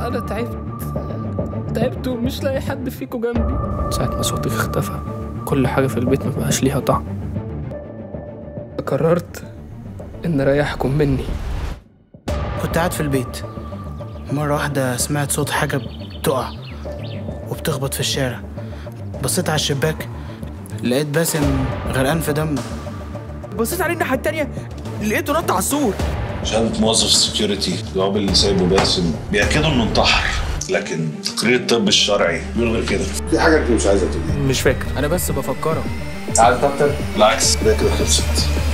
انا تعبت تعبت ومش لاقي حد فيكم جنبي ساعة ما صوتك اختفى كل حاجة في البيت ما بقاش ليها طعم قررت ان اريحكم مني كنت قاعد في البيت مرة واحدة سمعت صوت حاجة بتقع وبتخبط في الشارع بصيت على الشباك لقيت باسم غرقان في دم بصيت عليه الناحيه التانيه لقيته نط على السور شهادة موظف السكيورتي الجواب اللي سايبه باسم بيأكدوا انه انتحر لكن تقرير الطب الشرعي بيقول غير كده في حاجه انت مش عايزه تقوليها مش فاكر أنا بس بفكرك بالعكس ده كده خلصت